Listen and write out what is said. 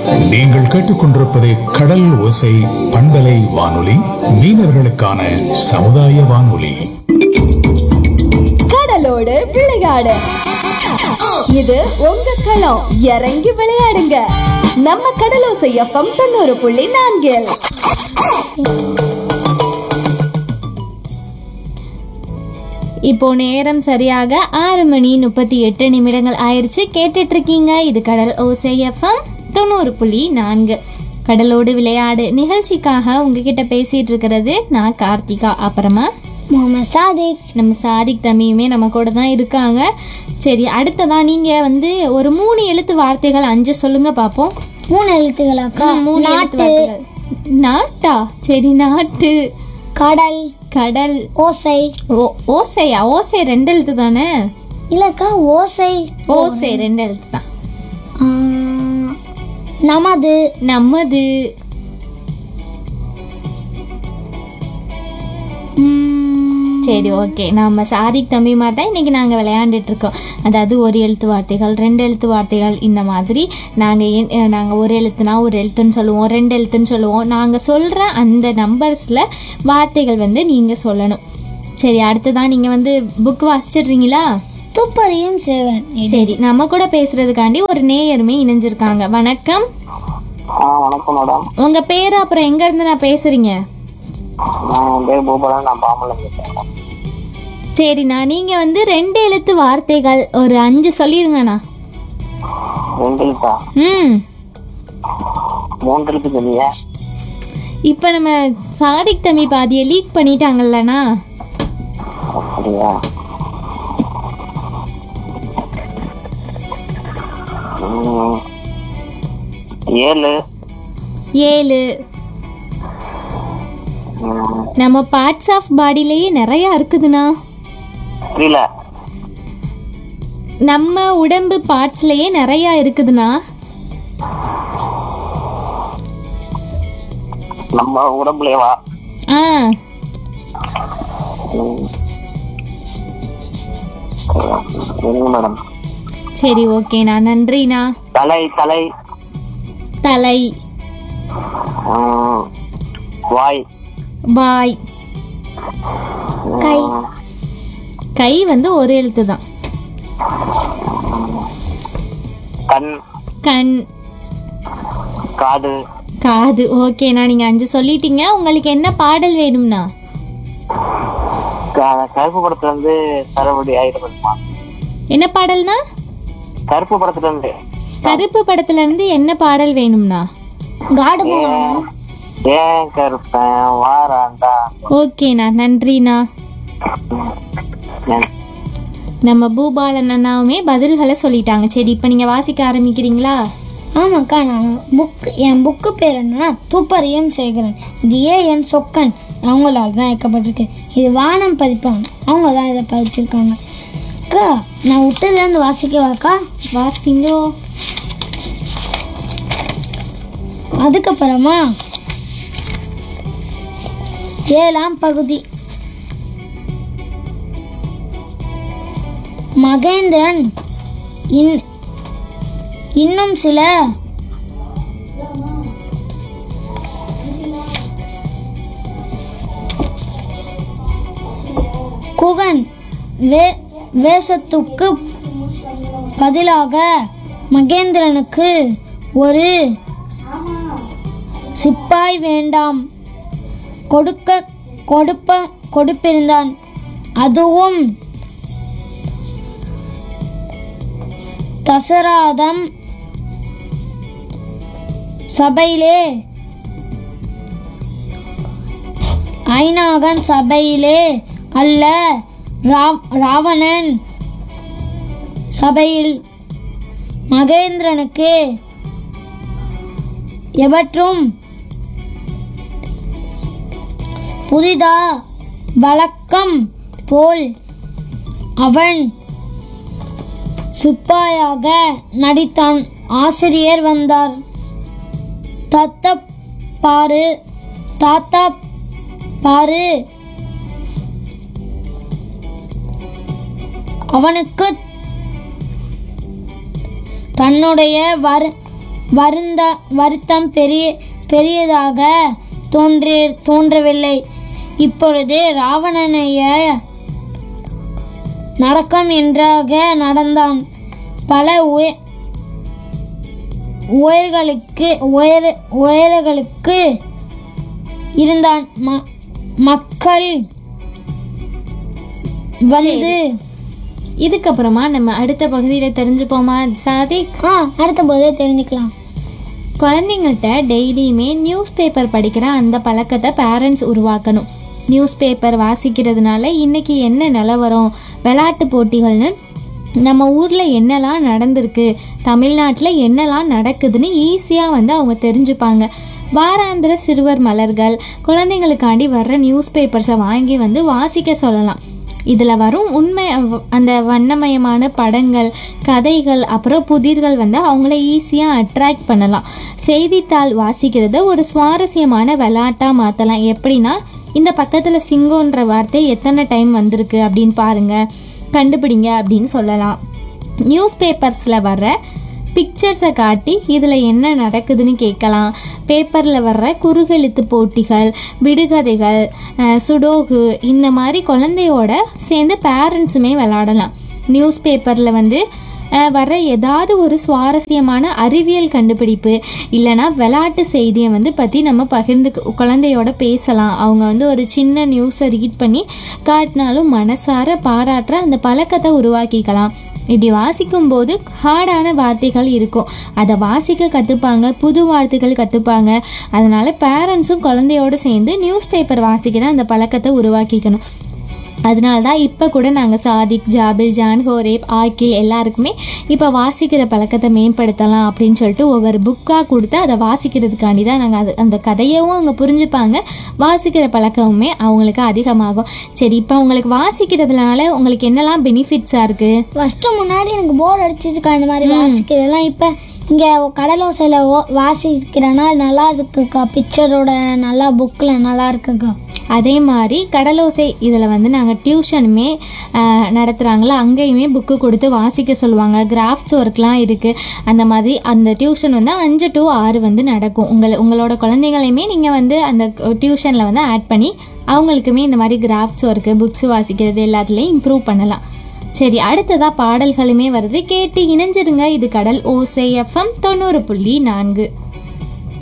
நீங்கள் கேட்டுக்கொண்டிருப்பது கடல் ஓசை பண்பலை வானொலி மீனவர்களுக்கான சமுதாய வானொலி கடலோடு விளையாடு இது உங்க களம் இறங்கி விளையாடுங்க நம்ம கடலோசை எஃப்எம் தொண்ணூறு புள்ளி நான்கில் இப்போ நேரம் சரியாக ஆறு மணி முப்பத்தி எட்டு நிமிடங்கள் ஆயிடுச்சு கேட்டுட்டு இருக்கீங்க இது கடல் ஓசை எஃப்எம் தொண்ணூறு புள்ளி நான்கு கடலோடு விளையாடு நிகழ்ச்சிக்காக உங்ககிட்ட பேசிட்டு இருக்கிறது நான் கார்த்திகா அப்புறமா முகமது சாதிக் நம்ம சாதிக் தம்பியுமே நம்ம கூட தான் இருக்காங்க சரி அடுத்ததா நீங்க வந்து ஒரு மூணு எழுத்து வார்த்தைகள் அஞ்சு சொல்லுங்க பார்ப்போம் மூணு எழுத்துக்களாக்கா ம், மூணு எழுத்து நாட்டு வார்த்தைகள் நாட்டா சரி நாட்டு கடல் கடல் ஓசை ஓ ஓசையா ஓசை ரெண்டு எழுத்து தானே இல்லக்கா ஓசை ஓசை ரெண்டு எழுத்து தான் ஆ, நமது நமது ம், சரி ஓகே நம்ம சாதிக் தம்பி மாதிரி தான் இன்றைக்கி நாங்கள் விளையாண்டுட்டு இருக்கோம் அதாவது ஒரு எழுத்து வார்த்தைகள் ரெண்டு எழுத்து வார்த்தைகள் இந்த மாதிரி நாங்கள் நாங்கள் ஒரு எழுத்துனா ஒரு எழுத்துன்னு சொல்லுவோம் ரெண்டு எழுத்துன்னு சொல்லுவோம் நாங்கள் சொல்கிற அந்த நம்பர்ஸில் வார்த்தைகள் வந்து நீங்கள் சொல்லணும் சரி அடுத்ததான் நீங்கள் வந்து புக் வாசிச்சிடுறீங்களா துப்பறியும் சேகரன் சரி நம்ம கூட பேசுறதுக்காண்டி ஒரு நேயருமே இணைஞ்சிருக்காங்க வணக்கம் ஆ வணக்கம் மேடம் உங்கள் பேர் அப்புறம் எங்கேருந்து நான் பேசுகிறீங்க நான் என் பேர் பூபாலன் நான் பாம்பலம் பேசுறேன் சரிண்ணா நீங்கள் வந்து ரெண்டு எழுத்து வார்த்தைகள் ஒரு அஞ்சு சொல்லிடுங்கண்ணா ரெண்டு எழுத்தா ம் மூன்று எழுத்து சொன்னீங்க இப்போ நம்ம சாதிக் தம்பி பாதியை லீக் பண்ணிட்டாங்கல்லண்ணா அப்படியா ம், ஏழு ஏழு ம், நம்ம பார்ட்ஸ் ஆஃப் பாடியிலேயே நிறையா இருக்குதுண்ணா புரியல நம்ம உடம்பு பார்ட்ஸ்லேயே நிறையா இருக்குதுண்ணா நம்ம உடம்புலேவா ஆ இருங்க மேடம் சரி ஓகேண்ணா நன்றிண்ணா தலை தலை தலை ம், வாய் பாய் கை கை வந்து ஒரு எழுத்து தான் கண் கண் காது காது ஓகேண்ணா நீங்கள் அஞ்சு சொல்லிட்டீங்க உங்களுக்கு என்ன பாடல் வேணும்ண்ணா க- கருப்பு படத்துல இருந்து தரபடி ஆயிரம் என்ன பாடல்னா கருப்பு படத்துல இருந்து கருப்பு படத்துல இருந்து என்ன பாடல் வேணும்ண்ணா காடு போகணும் ஏன் கருப்பேன் வாராண்டா ஓகேண்ணா நன்றிண்ணா நன்றி. நம்ம பூபாலன் அண்ணாவுமே பதில்களை சொல்லிட்டாங்க சரி இப்போ நீங்கள் வாசிக்க ஆரம்பிக்கிறீங்களா ஆமாக்கா நான் புக் என் புக்கு பேர் என்னன்னா துப்பறியும் சேகரன் இது ஏன் என் சொக்கன் அவங்களால தான் வைக்கப்பட்டிருக்கு இது வானம் பதிப்பாங்க அவங்க தான் இதை பதிச்சிருக்காங்க அக்கா நான் விட்டதுலேருந்து வாசிக்கவாக்கா வாசிங்கோ அதுக்கப்புறமா ஏழாம் பகுதி மகேந்திரன் இன் இன்னும் சில குகன் வே வேஷத்துக்கு பதிலாக மகேந்திரனுக்கு ஒரு சிப்பாய் வேண்டாம் கொடுக்க கொடுப்ப கொடுப்பிருந்தான் அதுவும் தசராதம் சபையிலே ஐநாகன் சபையிலே அல்ல ரா- ராவணன் சபையில் மகேந்திரனுக்கு எவற்றும் புதிதா வழக்கம் போல் அவன் சிப்பாயாக நடித்தான் ஆசிரியர் வந்தார் தத்த பாரு தாத்தா பாரு அவனுக்கு தன்னுடைய வர வருந்த வருத்தம் பெரிய பெரியதாக தோன்றி தோன்றவில்லை இப்பொழுது ராவணனைய நடக்கம் என்றாக நடந்தான் பல உய உயர்களுக்கு உயர உயரங்களுக்கு இருந்தான் ம- மக்கள் வந்து இதுக்கப்புறமா நம்ம அடுத்த பகுதியில் தெரிஞ்சுப்போமா சாதிக் ஆ அடுத்த போதே தெரிஞ்சுக்கலாம் குழந்தைங்கள்ட்ட டெய்லியுமே நியூஸ் பேப்பர் படிக்கிற அந்த பழக்கத்தை பேரண்ட்ஸ் உருவாக்கணும் நியூஸ் பேப்பர் வாசிக்கிறதுனால இன்னைக்கு என்ன நிலவரம் விளையாட்டு போட்டிகள்னு நம்ம ஊரில் என்னெல்லாம் நடந்திருக்கு தமிழ்நாட்டில் என்னெல்லாம் நடக்குதுன்னு ஈஸியாக வந்து அவங்க தெரிஞ்சுப்பாங்க வாராந்திர சிறுவர் மலர்கள் குழந்தைங்களுக்காண்டி வர்ற நியூஸ் பேப்பர்ஸை வாங்கி வந்து வாசிக்க சொல்லலாம் இதில் வரும் உண்மை அவ்- அந்த வண்ணமயமான படங்கள் கதைகள் அப்புறம் புதிர்கள் வந்து அவங்கள ஈஸியாக அட்ராக்ட் பண்ணலாம் செய்தித்தாள் வாசிக்கிறத ஒரு சுவாரஸ்யமான விளையாட்டாக மாற்றலாம் எப்படின்னா இந்த பக்கத்தில் சிங்கம்ன்ற வார்த்தை எத்தனை டைம் வந்திருக்கு அப்படின்னு பாருங்க கண்டுபிடிங்க அப்படின்னு சொல்லலாம் நியூஸ் பேப்பர்ஸில் வர்ற பிக்சர்ஸை காட்டி இதில் என்ன நடக்குதுன்னு கேட்கலாம் பேப்பரில் வர்ற குறுகெழுத்து போட்டிகள் விடுகதைகள் அஹ், சுடோகு இந்த மாதிரி குழந்தையோட சேர்ந்து பேரண்ட்ஸுமே விளாடலாம் நியூஸ் பேப்பரில் வந்து அஹ், வர்ற ஏதாவது ஒரு சுவாரஸ்யமான அறிவியல் கண்டுபிடிப்பு இல்லைன்னா விளையாட்டு செய்தியை வந்து பற்றி நம்ம பகிர்ந்து குழந்தையோட பேசலாம் அவங்க வந்து ஒரு சின்ன நியூஸை ரீட் பண்ணி காட்டினாலும் மனசார பாராட்டுற அந்த பழக்கத்தை உருவாக்கிக்கலாம் இப்படி வாசிக்கும்போது ஹார்டான வார்த்தைகள் இருக்கும் அதை வாசிக்க கற்றுப்பாங்க புது வார்த்தைகள் கற்றுப்பாங்க அதனால பேரண்ட்ஸும் குழந்தையோடு சேர்ந்து நியூஸ் பேப்பர் வாசிக்கிற அந்த பழக்கத்தை உருவாக்கிக்கணும் அதனால தான் இப்போ கூட நாங்கள் சாதிக் ஜாபிர் ஜான் ஹோரேப் ஆக்கில் எல்லாருக்குமே இப்போ வாசிக்கிற பழக்கத்தை மேம்படுத்தலாம் அப்படின்னு சொல்லிட்டு ஒவ்வொரு புக்காக கொடுத்து அதை வாசிக்கிறதுக்காண்டி தான் நாங்கள் அது அந்த கதையவும் அவங்க புரிஞ்சுப்பாங்க வாசிக்கிற பழக்கமுமே அவங்களுக்கு அதிகமாகும் சரி இப்போ உங்களுக்கு வாசிக்கிறதுனால உங்களுக்கு என்னெல்லாம் பெனிஃபிட்ஸாக இருக்குது ஃபஸ்ட்டு முன்னாடி எனக்கு போர் அடிச்சிருக்கா இந்த மாதிரி வாசிக்கிறதெல்லாம் இப்போ இங்கே கடலோசையில் வாசிக்கிறேன்னா நல்லா இருக்குக்கா பிக்சரோட நல்லா புக்கில் நல்லா இருக்குக்கா அதே மாதிரி கடலோசை இதில் வந்து நாங்கள் டியூஷனுமே நடத்துகிறாங்களா அங்கேயுமே புக்கு கொடுத்து வாசிக்க சொல்லுவாங்க கிராஃப்ட்ஸ் ஒர்க்லாம் இருக்குது அந்த மாதிரி அந்த டியூஷன் வந்து அஞ்சு டு ஆறு வந்து நடக்கும் உங்களை உங்களோட குழந்தைங்களையுமே நீங்கள் வந்து அந்த டியூஷனில் வந்து ஆட் பண்ணி அவங்களுக்குமே இந்த மாதிரி கிராஃப்ட்ஸ் ஒர்க்கு புக்ஸ் வாசிக்கிறது எல்லாத்துலேயும் இம்ப்ரூவ் பண்ணலாம் சரி அடுத்ததாக பாடல்களுமே வருது கேட்டு இணைஞ்சிருங்க இது கடல் ஓசை எஃப்எம் தொண்ணூறு புள்ளி நான்கு